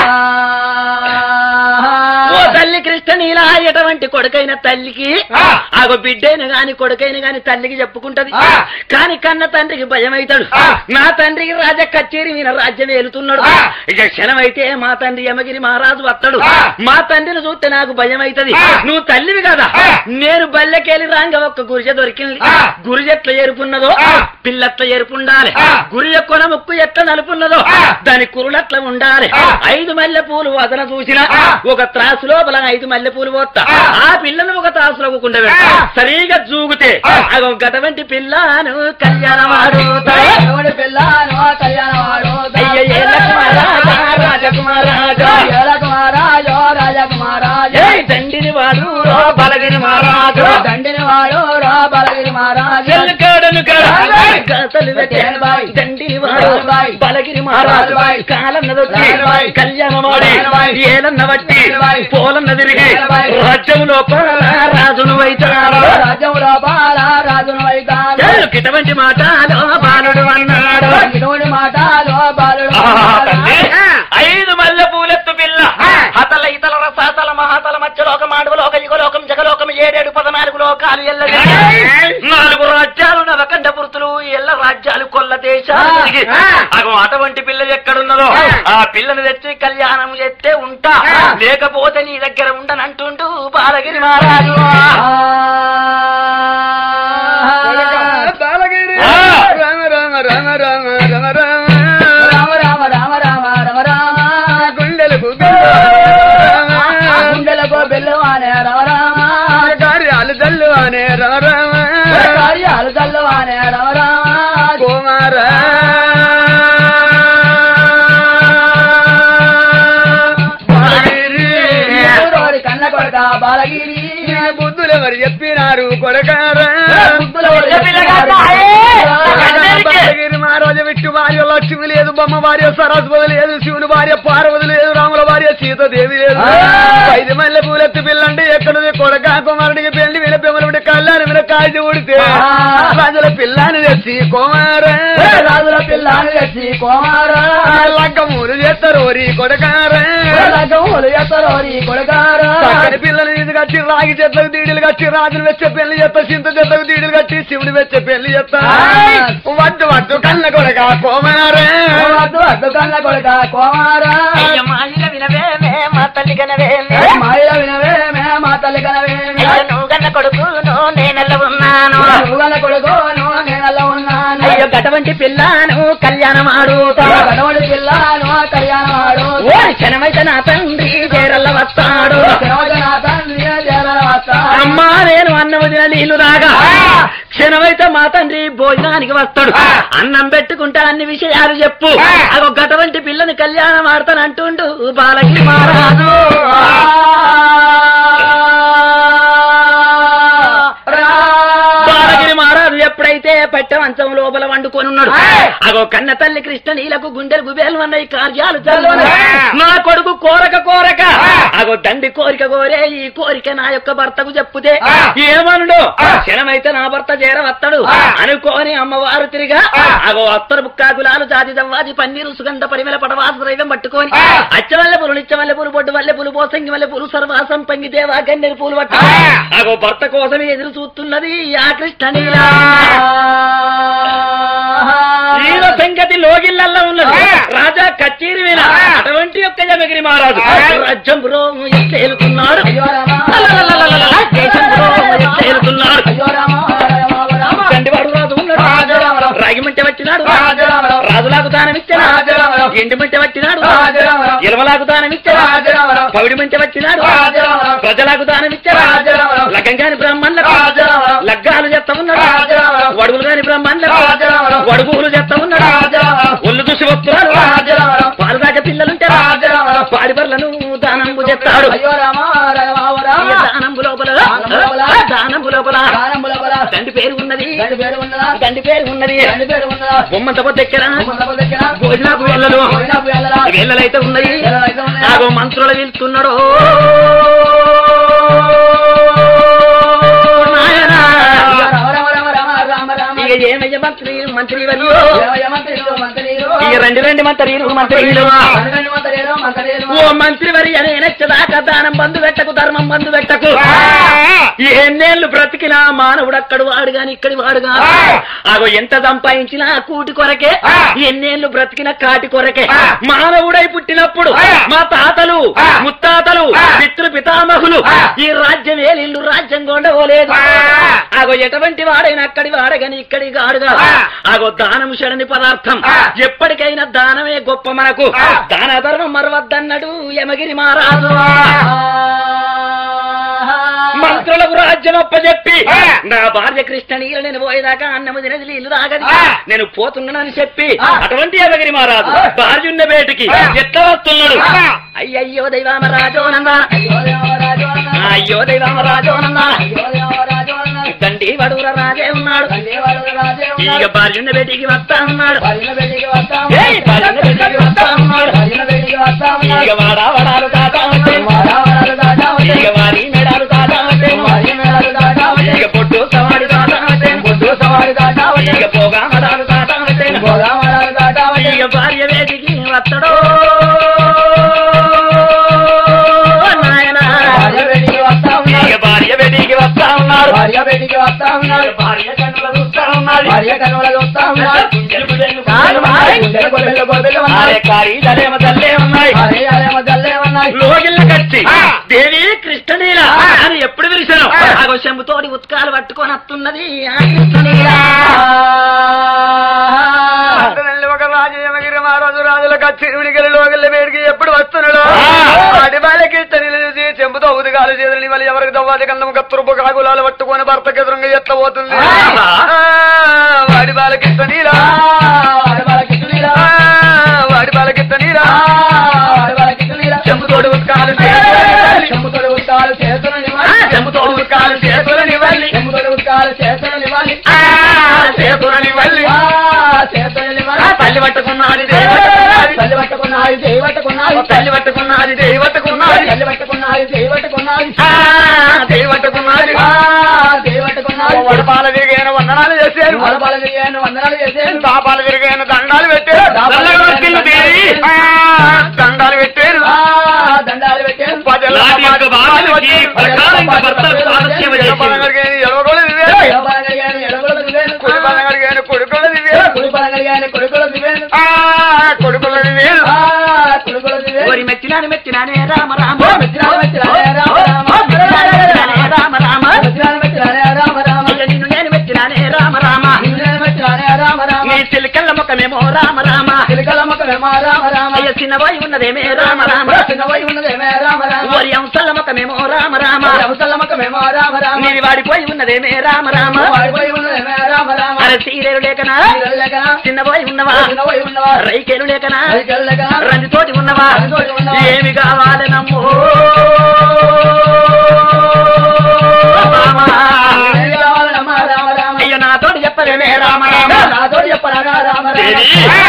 Speaker 2: ఓ తల్లి కృష్ణనీల ఎటువంటి కొడుకైన తల్లికి ఆగో బిడ్డైన గాని కొడుకైన గాని తల్లికి చెప్పుకుంటది కాని కన్న తండ్రికి భయం అవుతాడు నా తండ్రికి రాజ కచేరి మీద రాజ్యం ఏలుతున్నాడు ఇక క్షణమైతే మా తండ్రి యమగిరి మహారాజు వస్తాడు మా తండ్రిని చూస్తే నాకు భయం అవుతది నువ్వు తల్లివి కదా నేను బల్లెకెళ్ళి రాంగ ఒక్క గురిజ దొరికింది గురిజ ఎట్లా ఎరుపున్నదో పిల్లట్ల ఎరుపుండాలి గురిజ కొన ముక్కు ఎట్లా నలుపున్నదో దాని కురులట్ల ఉండాలి ఐదు మల్లె పూలు వదన చూసిన ఒక త్రాసు లోపల ఐదు మల్లె పూలు పోతా ఆ పిల్లను ఒక త్రాసులో కుండబెడతా సరిగా జూగుతే అగో గటువంటి పిల్లను కళ్యాణమాడుతా
Speaker 3: ఎవడి పిల్లను కళ్యాణవాడు
Speaker 2: అయ్య ఏల కుమారాజా, రాజకుమారాజా.
Speaker 3: కుమారాజో రాజకుమారాజో
Speaker 2: ఏయ్ దండిని వాడు రో బలగిరి మహారాజు
Speaker 3: దండిని వాడు రా బలగిరి మహారాజు
Speaker 2: చెల్లుకాడను కాడ గాతలు పెట్టే
Speaker 3: బాయ్.
Speaker 2: దండిని వాడు
Speaker 3: బాయ్.
Speaker 2: బలగిరి మహారాజు
Speaker 3: బాయ్.
Speaker 2: కాలన్నదొచ్చి
Speaker 3: బాయ్.
Speaker 2: కళ్యాణమాడి
Speaker 3: బాయ్.
Speaker 2: ఏలన్న బట్టి
Speaker 3: బాయ్.
Speaker 2: పోలన్న తిరిగి
Speaker 3: బాయ్.
Speaker 2: రాజ్యములో రాజును వైతాడు
Speaker 3: రాజ్యంలో బాల రాజును వైతాడు
Speaker 2: ఇటువంటి మాటలో బాలుడు అన్నాడు
Speaker 3: ఇటువంటి మాటలో బాలుడు
Speaker 2: ఆహా, తల్లి. ఐదు మల్లె పూలెత్తు పిల్ల హతల ఇతల రసాతల మహాతల మధ్యలోకం ఆడులోక యుగలోకం జగలోకం ఏడేడు పదనాలుగు లోకాలు ఎల్లది నాలుగు రాజ్యాలు నవకండ పురుతులు ఎల్ల రాజ్యాలు కొల్ల దేశాలు తిరిగి అగో అటువంటి పిల్ల ఎక్కడున్నదో ఆ పిల్లని తెచ్చి కళ్యాణం చేస్తే ఉంటా లేకపోతే నీ దగ్గర ఉండనంటుండు బాలగిరి మహారాజు
Speaker 4: బాలగిరి
Speaker 2: ఆ.
Speaker 4: రామ రామ రామ రామ రామ రామ
Speaker 3: రామ రామ రామ రామ రామ రామ
Speaker 4: గుండెలకు
Speaker 3: గుండెలకు బెల్లు అనే రామ రామ
Speaker 4: కార్యాలు జల్లు అనే రామ రామ
Speaker 3: కార్యాలు చల్లు అనే రామ రామ
Speaker 4: కుమార బాలగిరి
Speaker 3: ఎవరోరి కన్న కొడక బాలగిరి
Speaker 4: బుద్ధులు ఎవరు చెప్పినారు కొడకారా
Speaker 3: బుద్ధులు ఎవరు
Speaker 4: బాలగిరి మహారాజు విట్టు భార్య లక్ష్మి లేదు బొమ్మ భార్య సరస్వతి లేదు శివుని భార్య పార్వతి లేదు రాముల భార్య సీతాదేవి లేదు ఐదు మల్లె పూలెత్తి పిల్లండి ఎక్కడుంది కొడక కుమారుడికి పెళ్లి విన పెమ్మలు కళ్యాణం విన కాల్చి ఉడితే
Speaker 2: ఆ.
Speaker 4: రాజుల పిల్లని తెచ్చి కుమార
Speaker 2: రాజుల పిల్లని తెచ్చి కుమారా
Speaker 4: లగ్గమూలు చేస్తారు ఓరి కొడకార
Speaker 2: లగ్గములు ఎత్తరోరి కొడకారా
Speaker 4: చక్కని పిల్లలు ఇది కట్టి రాగి చెట్లకు దీడులు కట్టి రాజులు వెచ్చే పెళ్లి చేస్తా చింత చెట్లకు దీడులు కట్టి శివుడు వెచ్చే పెళ్లి చేస్తా
Speaker 2: ఆయ్.
Speaker 4: వడ్డు వడ్డు కన్న కొడక కోమారే
Speaker 2: వద్దు అద్దు కన్న కొడక కుమారా
Speaker 3: మాయిల వినవేమే మా తల్లి కనవేమే
Speaker 2: మాయ వినవే మే మా తల్లి కనవే
Speaker 3: అయ్యో నువ్వు కన్న కొడుకును నేనెల్ల ఉన్నాను
Speaker 2: నువ్వు కొడుకో నువ్వు నేనలా ఉన్నాను
Speaker 3: అయ్యో గటువంటి పిల్లను కళ్యాణం ఆడుతా
Speaker 2: గడవడి పిల్లను కళ్యాణం ఆడు
Speaker 3: ఓ క్షణమైతే నా తండ్రి చేరల్ల వస్తాడు
Speaker 2: నా తండ్రి జర వస్తా
Speaker 3: అమ్మా నేను అన్నం వదిన నీళ్లు రాగా క్షణమైతే మా తండ్రి భోజనానికి వస్తాడు అన్నం పెట్టుకుంటే అన్ని విషయాలు చెప్పు అగో గటువంటి పిల్లని కళ్యాణం ఆడతానంటుండు బాలకి మహారాజు బాలగిరి మహారాజు ఎప్పుడైతే పెట్ట మంచం లోపల వండుకొని ఉన్నాడు అగో కన్న తల్లి కృష్ణ నీలకు గుండెలు గుబేలు అన్నాయి కార్యాలు చల్లవన నా కొడుకు కోరక కోరక అగో దండి కోరిక కోరే ఈ కోరిక నా యొక్క భర్తకు చెప్పుతే ఏమనుడు క్షణమైతే నా భర్త చేరవత్తడు అనుకోని అమ్మవారు తిరిగా అగో అత్తరు బుక్కాకులాలు జాతి దవ్వాది పన్నీరు సుగంధ పరిమళ పడవాస ద్రైవం పట్టుకొని అచ్చవల్లె పూలు నిచ్చవల్లె పూలు బొడ్డు వల్లె పూలు పోసంగి వల్లె పూలు సర్వాసం పంగి దేవా గన్నెరు పూలు పట్టు అగో భర్త కోసమే ఎదురు చూస్తున్నది ఆ కృష్ణ నీలా ఈయన సంగతి లోగిళ్ళల్లో ఉన్నది రాజా కచేరి విన అటువంటి యొక్క జమగిరి మహారాజు రాజ్యం రోము ఎత్తేలుకున్నాడు
Speaker 2: అయ్యో రామా
Speaker 3: దేశం రోము ఎత్తేలుకున్నాడు
Speaker 2: అయ్యో రామా రామ
Speaker 3: దండివాడు రాజు ఉన్నాడు
Speaker 2: రాజరామరావు.
Speaker 3: రాగిమంటే వచ్చినాడు
Speaker 2: రాజరామరావు.
Speaker 3: రాజులాకు దానం ఇచ్చాడు
Speaker 2: రాజరామరావు.
Speaker 3: ఎండిమంటే వచ్చినాడు
Speaker 2: రాజరామరావు.
Speaker 3: ఇలవలాకు దానం ఇచ్చాడు
Speaker 2: రాజరామరావు.
Speaker 3: పౌడి మంటే వచ్చినాడు
Speaker 2: రాజరామరావు.
Speaker 3: ప్రజలకు దానం ఇచ్చాడు
Speaker 2: రాజరామరావు.
Speaker 3: లగ్గంగాని బ్రాహ్మణులకు
Speaker 2: రాజరామరావు.
Speaker 3: లగ్గాలు చేస్తా ఉన్నాడు
Speaker 2: రాజరామరావు.
Speaker 3: వడుగులు కాని బ్రాహ్మణులకు
Speaker 2: రాజరామరావు.
Speaker 3: వడుగులు చేస్తా ఉన్నాడు
Speaker 2: రాజరామరావు.
Speaker 3: ఒళ్ళు చూసి వస్తున్నాడు
Speaker 2: రాజరామరావు.
Speaker 3: పాలు దాకా పిల్లలుంటే
Speaker 2: రాజరామరావు.
Speaker 3: పాడి బర్లను దానంబు చెప్తాడు
Speaker 2: అయ్యో రామా రామ రామ
Speaker 3: దానంబు లోపల
Speaker 2: దానంబు లోపల.
Speaker 3: దానంబు లోపల
Speaker 2: దానముల బల
Speaker 3: తండ్రి పేరు ఉన్నది
Speaker 2: గండి పేరు ఉన్నదా
Speaker 3: తండ్రి పేరు ఉన్నది
Speaker 2: గండి పేరు ఉన్నదా
Speaker 3: బొమ్మంత దగ్గర
Speaker 2: ఉమ్మల దగ్గర
Speaker 3: భోజనాకు వెళ్ళలు
Speaker 2: పోయినప్పుడు వెళ్ళరా
Speaker 3: వేళ్ళలైతే ఉన్నాయి
Speaker 2: వేళ్ళలైతే ఉన్నాయి.
Speaker 3: ఆగో మంత్రులు వెళ్తున్నాడు నాయనా.
Speaker 2: రామ రామ రామ రామ రామ రామ
Speaker 3: ఇక ఏమయ్య మంత్రి మంత్రి వాళ్ళు
Speaker 2: ఏమయ్య మంత్రిలు, మంత్రిలు.
Speaker 3: ఇక రెండు రెండు మంత్రులు మంత్రులు
Speaker 2: పన్నెండు మంత్రులు, మంత్రులు.
Speaker 3: ఓ మంత్రి వరి అనే నచ్చదాకా దానం బంధు పెట్టకు ధర్మం బంధు పెట్టకు ఎన్నేళ్లు బ్రతికినా మానవుడు అక్కడు వాడు గాని ఇక్కడి వాడు గాని ఆగో ఎంత సంపాదించినా కూటి కొరకే ఎన్నేళ్లు బ్రతికిన కాటి కొరకే మానవుడై పుట్టినప్పుడు మా తాతలు ముత్తాతలు పితృ పితామహులు ఈ రాజ్యం ఏలిల్లు రాజ్యం కొండవలేదు ఆగో ఎటువంటి వాడైనా అక్కడి వాడగాని ఇక్కడి గాడుగా ఆగో దానం శరణి పదార్థం ఎప్పటికైనా దానమే గొప్ప మనకు దాన ధర్మం మరవద్దన్నాడు యమగిరి మహారాజు మంత్రులకు రాజ్యం అప్పచెప్పి నా భార్య కృష్ణ నీళ్ళు నేను పోయేదాకా అన్నము తినది నీళ్లు తాగది నేను పోతున్నానని చెప్పి అటువంటి యమగిరి మహారాజు భార్య ఉన్న బేటికి ఎట్లా వస్తున్నాడు అయ్యయ్యో దైవామరాజోనందా
Speaker 2: అయ్యో దేవరాజు అన్న.
Speaker 3: అయ్యో దైవామరాజోనందా
Speaker 2: అయ్యో దేవరాజు అన్న.
Speaker 3: దండి వడూర రాజే ఉన్నాడు
Speaker 2: దండేవాడు రాజే
Speaker 3: ఇక
Speaker 2: ఉన్నాడు.
Speaker 3: భార్య ఉన్న బేటికి వస్తా ఉన్నాడు
Speaker 2: భజన బయటికి వస్తా
Speaker 3: ఏయ్, భజన బయటికి వస్తా ఉన్నాడు.
Speaker 2: భజన బయటికి వస్తా ఉన్నాడు.
Speaker 3: ఇక వాడా వడాలు తాతా ఉంటే
Speaker 2: వారావారాలు దాటా ఉంటే.
Speaker 3: ఇక వారి మేడాలు తాతా ఉంటే
Speaker 2: వారి మేళాలు దాటా ఉంటే.
Speaker 3: ఇక పొట్టు సవాడి తాతా ఉంటే
Speaker 2: బొడ్డు సవారి దాటా ఉంటే.
Speaker 3: ఇక పోగా మడాలు తాతా ఉంటే
Speaker 2: గోదావరాలు దాటా ఉంటే.
Speaker 3: ఇక భార్య వేదికి వత్తడో నాయనా
Speaker 2: భార్య బయటికి వస్తా ఉన్నాడు.
Speaker 3: ఇక భార్య వేదికి వస్తా ఉన్నారు
Speaker 2: భార్య బయటికి వస్తా ఉన్నాడు.
Speaker 3: భార్య కన్నుల చూస్తా ఉన్నది
Speaker 2: భార్య కనుమల చూస్తా ఉన్నాడు.
Speaker 3: గుండెలు గుండెలు
Speaker 2: కాలు మారి,
Speaker 3: గుండెలు
Speaker 2: గుండెలు గొబ్బెలు గొబ్బెలు
Speaker 3: అరే
Speaker 2: ఉన్నాయి.
Speaker 3: కారీ దలేమ దల్లే ఉన్నాయి
Speaker 2: అరే అరే మధ్యలో ఉన్నాయి.
Speaker 3: లోగిళ్ళ కచ్చి దేవి కృష్ణనీల అని ఎప్పుడు పిలిచాను ఆగో శంభుతోడి ఉత్కాలు పట్టుకొని వస్తున్నది ఆ కృష్ణనీల
Speaker 4: అంతనండి ఒక రాజు యమగిరి మహారాజు రాజుల కచ్చిరుడికి లోగల్ల వేడికి ఎప్పుడు వస్తున్నాడు అడి బాలకి తనిలు చూసి చెంపుతో ఉదిగాలు చేతులని మళ్ళీ ఎవరికి దవ్వాది కన్నం కత్తురుపు కాగులాలు పట్టుకొని భర్తకి ఎదురుగా ఎట్ల పోతుంది
Speaker 3: ఆహా.
Speaker 4: ఆ, వాడి బాలకిష్ట నీరా
Speaker 2: వాడి వాళ్ళకి కిట్టులీరా.
Speaker 4: వాడి బాలకిష్ట నీరా
Speaker 2: వాడి వాళ్ళకి కిట్టులీరా.
Speaker 4: చెంపుతోడు ఉత్కాలు
Speaker 2: చెంబుతోడు ఉత్కాలు చేతులను ఇవ్వాలి.
Speaker 3: చెంబుతోడు ఉత్కాలు చేతులను ఇవ్వాలి.
Speaker 2: చెంబుతోడు ఉత్కాలు చేతులను ఇవ్వాలి.
Speaker 3: చేతులని వల్లి
Speaker 2: ఆ, చేతులను ఇవ్వాలి.
Speaker 3: తల్లి పట్టుకున్నది దేవి పట్టుకున్నది.
Speaker 2: తల్లి పట్టుకున్నాయి చేయి పట్టుకున్నాయి
Speaker 3: తల్లి పట్టుకున్నది దేవి పట్టుకున్నది
Speaker 2: తల్లి పట్టుకున్నాయి చేయి పట్టుకున్నాయి
Speaker 3: ఆ, దేవి పట్టుకున్నది
Speaker 2: ఆ, చేయి పట్టుకున్నాయి
Speaker 4: వడపాల తిరిగాను వందనాలు చేశాను
Speaker 2: వడపాల తిరిగాను వందనాలు చేశాను
Speaker 4: దాపాలు తిరిగాను దండాలు పెట్టాను
Speaker 2: దాపాలు
Speaker 3: వర్తిల్లు దేవి.
Speaker 4: ఆ, దండాలు పెట్టాను
Speaker 2: ఆ, దండాలు పెట్టాను
Speaker 4: ప్రజల
Speaker 3: నాటి యొక్క బాధలకి ప్రకారంగా భర్తలకు పాదసేవ చేసింది.
Speaker 4: పదగడిగాను ఎడవగోలు దివ్యాను
Speaker 2: ఎడపాల కలిగాను ఎడగొల దివ్యాను
Speaker 4: కుడి పదగడిగాను కొడుకులు దివ్యాను
Speaker 2: కుడిపాల కలిగాను కొడుకుల దివ్యాను
Speaker 4: ఆ, కొడుకులు దివ్యాను
Speaker 2: ఆ, కొడుకుల దివ్యాను
Speaker 3: ఓరి మెచ్చినాను మెచ్చినానే రామ రామ
Speaker 2: ఓ మెచ్చినాను మెచ్చినానే రామ రామ.
Speaker 3: ఓ మెచ్చినాను మెచ్చినానే రామ రామ
Speaker 2: మెచ్చినాను మెచ్చినానే రామ రామ.
Speaker 3: అయ్య నిన్ను నేను మెచ్చినానే రామ రామ
Speaker 2: నిన్ను మెచ్చినానే రామ రామ.
Speaker 3: నీ చిలికల్ల ముఖమేమో రామ రామ
Speaker 2: చిలకల ముఖమేమో రామ రామ.
Speaker 3: అయ్య చిన్నబోయి ఉన్నదేమే రామ రామ
Speaker 2: చిన్నవై ఉన్నదేమే రామ రామ.
Speaker 3: ఓరి అంశల ముఖమేమో రామ రామ
Speaker 2: అవసల ముఖమేమో రామ రామ.
Speaker 3: నీది వాడిపోయి ఉన్నదేమే రామ రామ
Speaker 2: వాడిపోయి ఉన్నదేమే రామ రామ.
Speaker 3: అరే సీరేలు లేకనా
Speaker 2: నీళ్ళు లేకనా?
Speaker 3: చిన్నబోయి ఉన్నవా
Speaker 2: చిన్నవై ఉన్నవా?
Speaker 3: రైకేలు లేకనా
Speaker 2: రైకెళ్ళు లేకనా?
Speaker 3: రంజితోటి ఉన్నవా
Speaker 2: రంజితోటి ఉన్నవా?
Speaker 3: ఏమి కావాలి నమ్మో రామా.
Speaker 2: ఏమి కావాలమ్మా రామ రామ.
Speaker 3: అయ్యో నాతోటి చెప్పలేమే రామ రామ
Speaker 2: నాతోటి చెప్పరాగా రామ రామ.
Speaker 3: దేవి.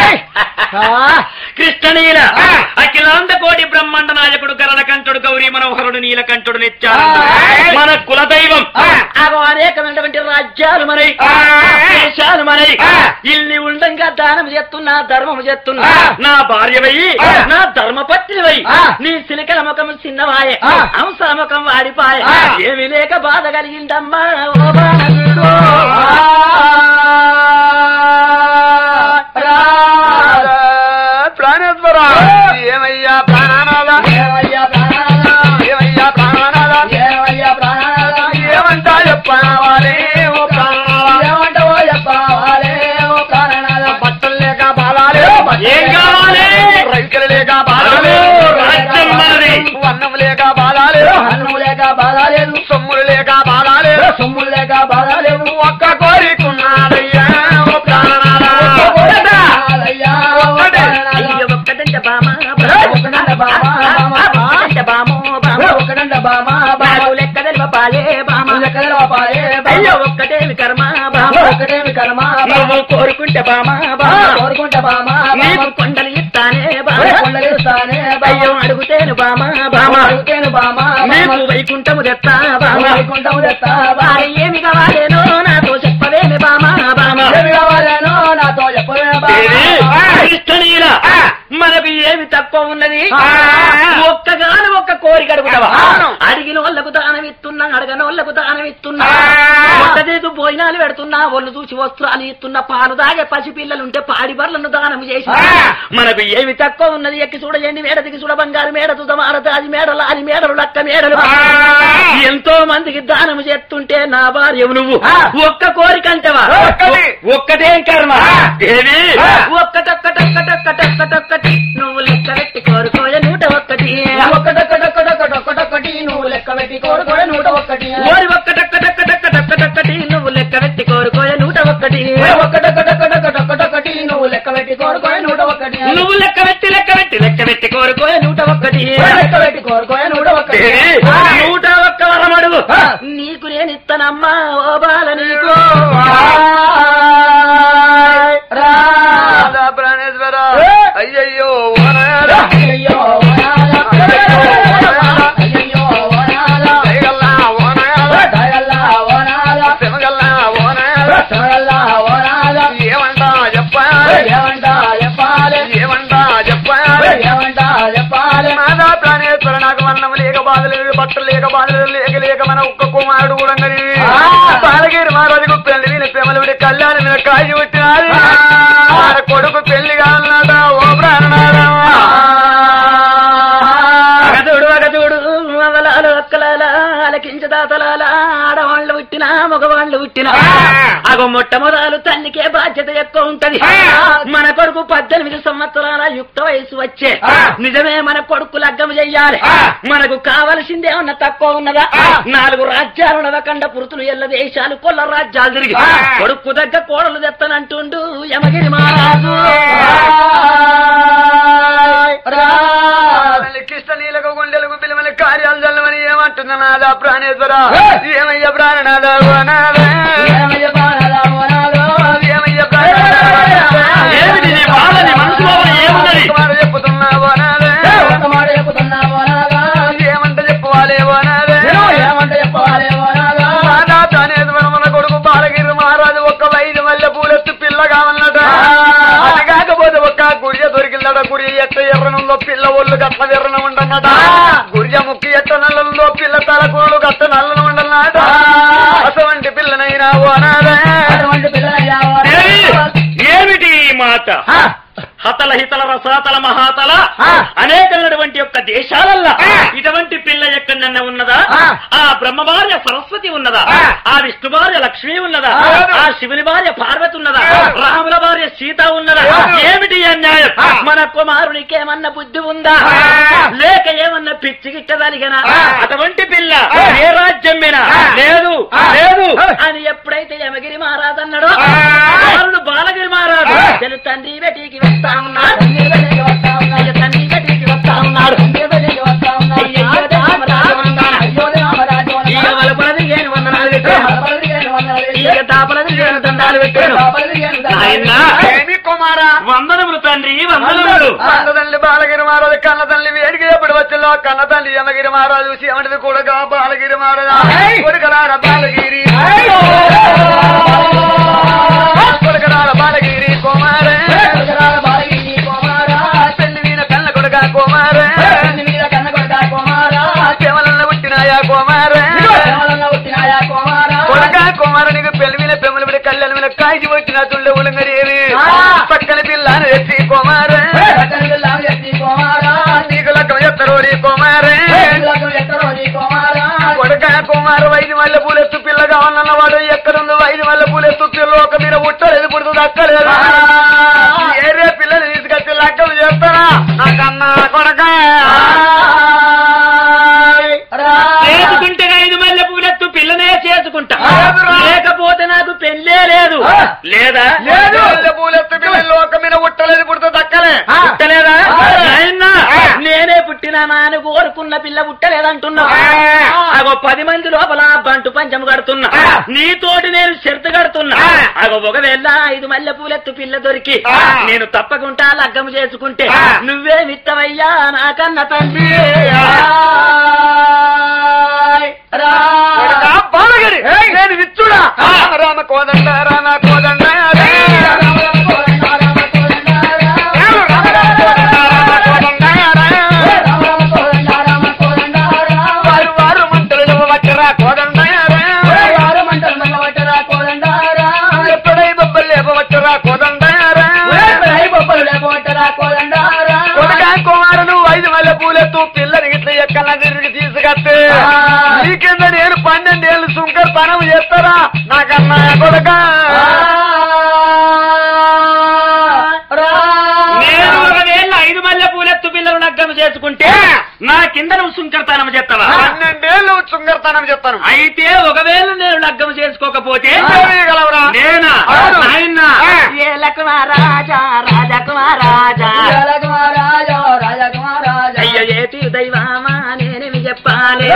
Speaker 3: కృష్ణనీల అఖిలాంత కోటి బ్రహ్మాండ నాయకుడు గరళకంఠుడు గౌరీ మనోహరుడు నీలకంఠుడు నిత్యానంద మన కులదైవం అగో అనేకమైనటువంటి రాజ్యాలు మరి దేశాలు మరి ఇల్లి ఉండంగా దానం చేస్తున్నా ధర్మం చేస్తున్నా నా భార్యవై నా ధర్మపత్నివై నీ సిలికల ముఖం చిన్నవాయే అంశల ముఖం వాడిపాయే ఏమి లేక బాధ కలిగిందమ్మా ఓ బాణవీడు.
Speaker 4: ప్రాణేశ్వర ఏమయ్యా ప్రాణానాథ
Speaker 2: ఏమయ్యా ప్రాణనాథ.
Speaker 4: ఏమయ్యా ప్రాణానాథ
Speaker 2: ఏమయ్యా ప్రాణనాథ.
Speaker 4: ఏమంటా చెప్పావాలే ఓ ప్రాణనాథ
Speaker 2: ఏమంటావో చెప్పావాలే ఓ ప్రాణనాథ.
Speaker 4: బట్టలు లేక బాధాలే
Speaker 3: ఏం కావాలి?
Speaker 4: రైతులు లేక బాధాలే
Speaker 3: రాజ్యం మనది.
Speaker 4: అన్నం లేక బాధాలే
Speaker 2: అన్నం లేక బాధ లేదు
Speaker 4: సొమ్ములు లేక బాధాలే
Speaker 2: సొమ్ములు లేక బాధ లేవు
Speaker 4: ఒక్క కోరికున్నాదయ్యా ఓ ప్రాణనాథ
Speaker 2: ప్రాణనాథయ్యా, ఓ ప్రాణనాథ.
Speaker 3: అయ్యో ఒక్కటంట బామ
Speaker 2: ఒక్కటంట బామ, బామ.
Speaker 3: ఒక్కటంట బామో బామ
Speaker 2: ఒకటంట బామ బామ
Speaker 3: నాలుగు లెక్క తెలవపాలే బామ
Speaker 2: లెక్కల పాయే బామ.
Speaker 3: అయ్యో ఒక్కటేమి కర్మ బామ
Speaker 2: ఒకటేమి కర్మ బామ.
Speaker 3: నువ్వు కోరుకుంటే బామ
Speaker 2: ఆ,
Speaker 3: బామ
Speaker 2: కోరుకుంటా బామ
Speaker 3: నీకు
Speaker 2: బామ.
Speaker 3: కొండలు ఇస్తానే బామ
Speaker 2: కొండలిస్తానే బామ.
Speaker 3: అయ్యో అడుగుతేను బామ బామ
Speaker 2: అడుగుతేను బామ
Speaker 3: నీకు
Speaker 2: బామ.
Speaker 3: వైకుంఠము తెస్తా బామ
Speaker 2: వైకుంఠము తెస్తా బామ.
Speaker 3: వారి ఏమి కావాలేనో నాతో చెప్పవేమి బామ బామ
Speaker 2: ఏమి కావాలనో నాతో చెప్పవే బామ.
Speaker 3: కృష్ణనీల మనకు ఏమి తక్కువ ఉన్నది
Speaker 2: ఆ.
Speaker 3: ఒక్కగాను ఒక్క కోరిక అడుగుతావా
Speaker 2: అవును.
Speaker 3: అడిగిన వాళ్ళకు దానం ఇస్తున్నా అడగని వాళ్ళకు దానం ఇస్తున్నా
Speaker 4: ఆ.
Speaker 3: ఒక్కదేకు భోజనాలు పెడుతున్నా ఒళ్ళు చూసి వస్త్రాలు ఇస్తున్నా పాలు దాగే పసిపిల్లలుంటే పాడి బర్లను దానం చేసి
Speaker 4: ఆ.
Speaker 3: మనకు ఏమి తక్కువ ఉన్నది ఎక్కి చూడలేండి మేడ దిగి చూడ బంగారు మేడ చూదమారత అది మేడలు అది మేడలు లక్క మేడలు
Speaker 4: ఆ.
Speaker 3: ఎంతో మందికి దానం చేస్తుంటే నా భార్య నువ్వు
Speaker 2: ఆ.
Speaker 3: ఒక్క కోరిక అంటవా
Speaker 4: ఒక్కటి.
Speaker 3: ఒక్కటేం కర్మ
Speaker 4: ఆ.
Speaker 3: దేవి
Speaker 4: ఆ.
Speaker 3: ఒక్కటొక్కటొక్కటొక్కటొక్కటొక్కటి నువ్వు లెక్క పెట్టి కోరుకోయ నూట ఒక్కటి
Speaker 2: ఒక్కటొక్కటొక్కటొక్కటొక్కటి నువ్వు లెక్క పెట్టి కోరుకోడ నూట ఒక్కటి
Speaker 3: ఓరి ఒక్కటొక్కటొక్కటొక్కటొక్కటి నువ్వు లెక్క పెట్టి కోరుకోయ నూట ఒక్కటి
Speaker 2: ఒక్కటొక్కటొక్కటొక్కటొక్కటి నువ్వు లెక్క పెట్టి కోరుకోడ నూట ఒక్కటి
Speaker 3: నువ్వు లెక్క పెట్టి లెక్క పెట్టి లెక్క పెట్టి కోరుకోయ నూట ఒక్కటి
Speaker 2: లెక్క పెట్టి కోరుకోడ నూట ఒక్కటి
Speaker 3: దేవి,
Speaker 2: ఆ.
Speaker 3: నూట ఒక్క వరం అడుగు
Speaker 2: ఆ.
Speaker 3: నీకు నేను ఇస్తానమ్మా ఓ బాల నీకు
Speaker 4: రాధా ప్రాణేశ్వర అయ్యయ్యో ఓనాథ.
Speaker 2: అయ్యయ్యో వనాల. అయ్యయ్యో వనాల.
Speaker 4: దయగల్లా ఓనాథ.
Speaker 2: దయగల్లా వనాల.
Speaker 4: శనగల్లా ఓనాథ.
Speaker 2: దయగల్లా వనాల.
Speaker 4: ఏమంటా చెప్పాలి
Speaker 2: ఏమంటా చెప్పాలి
Speaker 4: ఏమంటా చెప్పాలి
Speaker 2: ఏమంటా చెప్పాలి
Speaker 4: మాదా ప్రాణేశ్వర నాకు వర్ణం లేక బాధలేదు బట్టలు లేక బాధలేదు లేక లేక మన ఒక్క కుమారుడు కూడా
Speaker 2: ఆ.
Speaker 4: బాలగిరి మహారాజుకు పెళ్లి వీని ప్రేమలుడి కళ్యాణం మీద కాయి పెట్టినాడు
Speaker 2: ఆ.
Speaker 4: మన కొడుకు పెళ్లి కాలన్నాడ ఓ ప్రాణనాథ
Speaker 3: అగదుడు అగదుడు అవలాలు అక్కలాల అలకించదాతలాల ఆడవాళ్ళు పుట్టినా మగవాళ్ళు పుట్టినా
Speaker 4: ఆ.
Speaker 3: అగో మొట్టమొదలు తల్లికే బాధ్యత ఎక్కువ ఉంటది
Speaker 4: ఆ.
Speaker 3: మన కొడుకు పద్దెనిమిది సంవత్సరాల యుక్త వయసు వచ్చే
Speaker 4: ఆ.
Speaker 3: నిజమే మన కొడుకు లగ్గం చెయ్యాలి
Speaker 4: ఆ.
Speaker 3: మనకు కావలసిందే ఉన్న తక్కువ ఉన్నదా
Speaker 4: ఆ.
Speaker 3: నాలుగు రాజ్యాలు నవకండ పురుతులు ఎల్ల దేశాలు కొల్ల రాజ్యాలు తిరిగి
Speaker 4: ఆ.
Speaker 3: కొడుకు దగ్గర కోడలు తెత్తనంటుండు యమగిరి మహారాజు
Speaker 4: కిష్ట నీలకు గుండెలకు పిలువని కార్యాలు చల్లమని ఏమంటున్నా నాదా ప్రాణేశ్వర ఏమయ్య ప్రాణనాథ ఓ నాథ.
Speaker 2: ఏమయ్య బాణాల వనాలు.
Speaker 4: ఏమయ్య ప్రాణనాథ.
Speaker 3: ఏమిటి నీ బాధ? నీ మనసులో ఏమున్నది?
Speaker 4: ఒక్క మాట చెప్పుతున్నా ఓ నాథ.
Speaker 2: ఒక్క మాట చెప్పుతున్నా వనాలా.
Speaker 4: ఏమంట చెప్పువాలే ఓ నాథ.
Speaker 2: ఏమంటే చెప్పాలి వనాలా.
Speaker 4: నాదా ప్రాణేశ్వర మన కొడుకు పిల్లడ గురి ఎట్ట ఎర్రనుందో పిల్ల ఒళ్ళు గట్ల ఎర్రన ఉండన్నట గురిజ ముక్కు ఎట్ట నల్లందో పిల్ల తల కూడు గట్ట నల్లని ఉండన్నట అటువంటి పిల్లనైనా ఓనాదే
Speaker 2: అటువంటి పిల్లలయ్యా
Speaker 3: దేవి, ఏమిటి ఈ మాట హతల హితల రసాతల మహాతల
Speaker 2: ఆ.
Speaker 3: అనేకమైనటువంటి యొక్క దేశాలల్లా
Speaker 2: ఆ.
Speaker 3: ఇటువంటి పిల్ల ఎక్కడన్నా ఉన్నదా
Speaker 2: ఆ.
Speaker 3: ఆ బ్రహ్మ భార్య సరస్వతి ఉన్నదా
Speaker 2: ఆ.
Speaker 3: ఆ విష్ణు భార్య లక్ష్మి ఉన్నదా
Speaker 2: ఆ.
Speaker 3: ఆ శివుని భార్య పార్వతి ఉన్నదా
Speaker 2: ఆ.
Speaker 3: రాముల భార్య సీత ఉన్నదా
Speaker 2: ఆ.
Speaker 3: ఏమిటి ఈ అన్యాయం
Speaker 2: ఆ.
Speaker 3: మన కుమారునికేమన్నా బుద్ధి ఉందా
Speaker 2: ఆ.
Speaker 3: లేక ఏమన్నా పిచ్చి గిట్టదలిగనా
Speaker 2: ఆ.
Speaker 3: అటువంటి పిల్ల
Speaker 2: ఆ.
Speaker 3: ఏ రాజ్యం మీద
Speaker 2: ఆ.
Speaker 3: లేదు
Speaker 2: ఆ.
Speaker 3: లేదు
Speaker 2: ఆ.
Speaker 3: అని ఎప్పుడైతే యమగిరి మహారాజు అన్నాడో
Speaker 2: ఆ.
Speaker 3: కుమారుడు బాలగిరి మహారాజు
Speaker 2: ఆ.
Speaker 3: తెలుసు తండ్రి బయటికి వస్తా ఉన్నాడు
Speaker 2: తండ్రి బయటికి వస్తా ఉన్నాడు.
Speaker 3: అయ్య తండ్రి బయటికి వస్తా ఉన్నాడు
Speaker 2: తండ్రి బయటికి వస్తా ఉన్నాడు.
Speaker 3: అయ్యయ్యో రామరాజు వందనాలు.
Speaker 2: అయ్యో రామరాజు వందనాలు.
Speaker 3: ఇక వలపలది ఏను వందనాలు పెట్టాను
Speaker 2: బలపలది ఏను వందనాలు
Speaker 3: ఇక
Speaker 2: పెట్టాను.
Speaker 3: తాపలది ఏను దండాలు పెట్టాను
Speaker 2: బలపలది ఏను దండాలు
Speaker 3: నాయనా.
Speaker 2: పెట్టాను.
Speaker 4: ఏమి కుమారా
Speaker 3: వందనములు తండ్రి వందనములు
Speaker 4: కన్న తల్లి బాలగిరి మహారాజు కన్న తల్లి వేడికి ఎప్పుడు వచ్చిందో కన్న తల్లి యమగిరి మహారాజు శివనిది కూడా బాలగిరి మహారాజు
Speaker 2: ఏయ్!
Speaker 4: కొడుకలార బాలగిరి
Speaker 2: ఏయ్!
Speaker 4: కొడుకలార బాలగిరి కుమారే
Speaker 2: కొడుకరాల బాలగిరి కుమారా.
Speaker 4: పెళ్లి వీణ కన్న కొడుక కుమారే
Speaker 2: పెళ్లి మీద కన్న కొడుకా కుమారా.
Speaker 4: కేవలం పుట్టినాయా కుమారే
Speaker 2: కేవలంగా పుట్టినాయా కుమారా.
Speaker 4: కొడుక కుమార నీకు పెళ్లి మీద పెమ్మల మీద కళ్ళల మీద కాయికి వచ్చిన తుండే ఉలంగరేవి
Speaker 2: ఆ!
Speaker 4: పక్కన పిల్లని ఎత్తి కుమారే
Speaker 2: పక్కన పిల్లాడు ఎత్తి కుమారా.
Speaker 4: నీకు లగ్గం చెప్తారు కుమారే
Speaker 2: పిల్లకు ఎక్కడో నీ కుమారా.
Speaker 4: కొడుక కుమార వైద్య మల్లె పూలెత్తు పిల్ల కావాలన్న వాడు ఎక్కడుందో వైద్య మల్లె పూలెత్తు పిల్ల ఒక మీద పుట్టలేదు పుడుతుంది అక్కలేదు ఏరే పిల్లలు తీసుకొచ్చి లగ్గం చేస్తారా నాకన్నా కొడక
Speaker 3: చేసుకుంటే ఐదు మల్లె పూలెత్తు పిల్లనే చేసుకుంటా
Speaker 4: లేదురా.
Speaker 3: లేకపోతే నాకు పెళ్ళే లేదు
Speaker 2: ఆ.
Speaker 3: లేదా
Speaker 4: లేదు మల్లె పూలెత్తు పిల్లలు ఒక మీద పుట్టలేదు పుడుతుంది అక్కలే
Speaker 2: ఆ.
Speaker 3: పుట్టలేదా
Speaker 2: ఆ.
Speaker 3: నాయనా,
Speaker 2: ఆ.
Speaker 3: నేనే పుట్టినానా అని కోరుకున్న పిల్ల పుట్టలేదంటున్నా
Speaker 2: ఆ.
Speaker 3: అగో పది మంది లోపల బంటు పంచం కడుతున్నా
Speaker 2: ఆ.
Speaker 3: నీతోటి నేను షరతు కడుతున్నా
Speaker 2: ఆ.
Speaker 3: అగో ఒకవేళ ఐదు మల్లె పూలెత్తు పిల్ల దొరికి
Speaker 2: ఆ.
Speaker 3: నేను తప్పకుండా లగ్గం చేసుకుంటే
Speaker 2: ఆ.
Speaker 3: నువ్వే మిత్తవయ్యా నాకన్న తండ్రి
Speaker 4: కొడకా బాలగిరి నేను విచ్చుడా
Speaker 2: ఆ.
Speaker 4: రామ కోదండ రామ కోదండ రే. రామ కోదండ రామ కోదండ రే. వారు వారు మంటలు వచ్చరా కోదండ రే. ఎప్పుడై బొబ్బలు లేపవచ్చురా కోదండ రే. కొడుకా కుమారుడు ఐదు మల్లె పూలెత్తు పిల్లని ఇట్లా ఎక్కల తిరిగి తీసుకొస్తే
Speaker 2: ఆ.
Speaker 4: నీకింద నేను పన్నెండేళ్ళు సుంకర్ పనం చేస్తారా నాకన్నా కొడుక
Speaker 3: నేను ఒకవేళ ఐదు మల్లె పూలెత్తు పిల్లలు లగ్గం చేసుకుంటే నా కింద నువ్వు సుంకరతనం చేస్తావా
Speaker 4: పన్నెండేళ్ళు సుంకర్తనం చెప్తాను
Speaker 3: అయితే ఒకవేళ నేను లగ్గం చేసుకోకపోతే
Speaker 4: గలవరా
Speaker 3: నేనా
Speaker 4: అవును.
Speaker 3: నాయనా
Speaker 4: ఆ.
Speaker 3: ఏ లక్ష్మరాజా రాజకుమారాజా అయ్య ఏటి దైవామా నేనేమి చెప్పాలి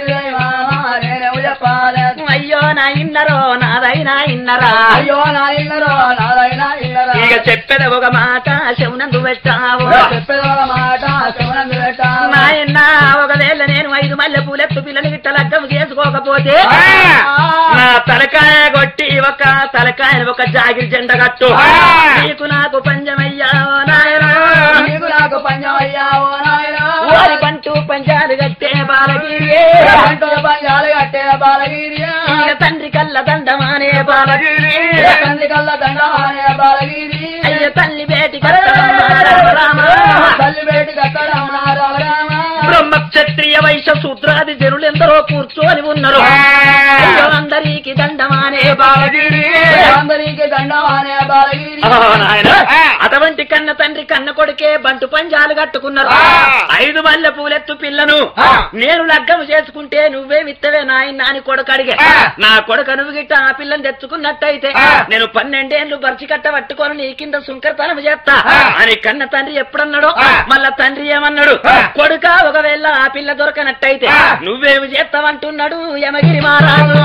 Speaker 3: అయ్యో నా ఇన్నరో నాదైనా ఇన్నరా
Speaker 2: అయ్యో నా ఇల్లరో నాదైనా ఇల్లరా
Speaker 3: ఇక చెప్పేది ఒక మాట శవునందు పెట్టావు
Speaker 2: చెప్పేదో మాట శివనందు పెట్టాను
Speaker 3: నాయన ఒకవేళ నేను ఐదు మల్లె పూలెత్తు పిల్లని గిట్ట లగ్గం చేసుకోకపోతే
Speaker 2: ఆ.
Speaker 3: నా తలకాయ కొట్టి ఒక తలకాయని ఒక జాగిరి జెండ కట్టు
Speaker 2: ఆ.
Speaker 3: నీకు నాకు పంచమయ్యా ఓ నాయనా
Speaker 2: నీకు నాకు పంచమయ్యా ఓ నాయనా
Speaker 3: ఓరి పంటూ పంచాలు కట్టే బాలగిరి
Speaker 2: పంటల పంచాలు కట్టే బాలగిరి
Speaker 3: ఇక తండ్రి కళ్ళ దండమానే బాలగిరి
Speaker 2: తండ్రి కళ్ళ దండమానే బాలగిరి
Speaker 3: అయ్య తల్లి బేటి రామ
Speaker 2: తల్లి బేటి కట్టడం నా రామ రామ
Speaker 3: బ్రహ్మ క్షత్రియ వైశ్య శూద్రాది జనులెందరో కూర్చొని ఉన్నారు అయ్యో అందరికి దండమానే బాలగిరి
Speaker 2: అందరికి దండమానే బాలగిరి
Speaker 3: ఆ, నాయనా. అటువంటి కన్న తండ్రి కన్న కొడుకే బంటు పంజాలు కట్టుకున్నారు
Speaker 2: ఆ.
Speaker 3: ఐదు మల్లె పూలెత్తు పిల్లను
Speaker 2: ఆ.
Speaker 3: నేను లగ్గం చేసుకుంటే నువ్వే విత్తవే నాయన నాని కొడుకు అడిగే
Speaker 2: ఆ.
Speaker 3: నా కొడుకు నువ్వు గిట్ట ఆ పిల్లని తెచ్చుకున్నట్టయితే
Speaker 2: ఆ.
Speaker 3: నేను పన్నెండేళ్లు బర్చి కట్ట పట్టుకొని నీ కింద సుంకరతనం చేస్తా
Speaker 2: ఆ.
Speaker 3: అని కన్న తండ్రి ఎప్పుడన్నాడు
Speaker 2: ఆ.
Speaker 3: మళ్ళా తండ్రి ఏమన్నాడు
Speaker 2: ఆ.
Speaker 3: కొడుక ఒకవేళ ఆ పిల్ల దొరకనట్టయితే
Speaker 2: ఆ.
Speaker 3: నువ్వేమి చేస్తావంటున్నాడు యమగిరి మహారాజు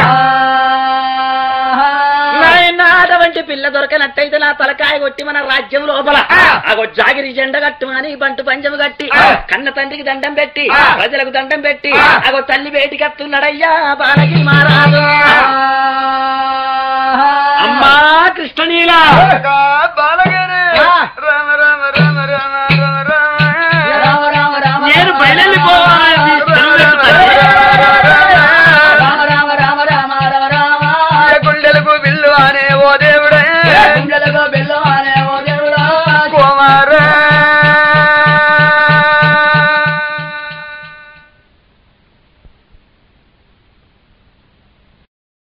Speaker 3: నాయన అటువంటి పిల్ల దొరకనట్టయితే నా తలకాయ కొట్టి మన రాజ్యం లోపల
Speaker 2: ఆ.
Speaker 3: అగో జాగిరి జెండ కట్టు అని బంటు పంచము కట్టి
Speaker 2: ఆ.
Speaker 3: కన్న తండ్రికి దండం పెట్టి
Speaker 2: ఆ.
Speaker 3: ప్రజలకు దండం పెట్టి
Speaker 2: ఆ.
Speaker 3: అగో తల్లి బయటికి వస్తున్నాడయ్యా బాలగిరి మహారాజు అమ్మా కృష్ణనీల
Speaker 4: కొడుకా బాలగిరి
Speaker 2: ఆ.
Speaker 4: రామ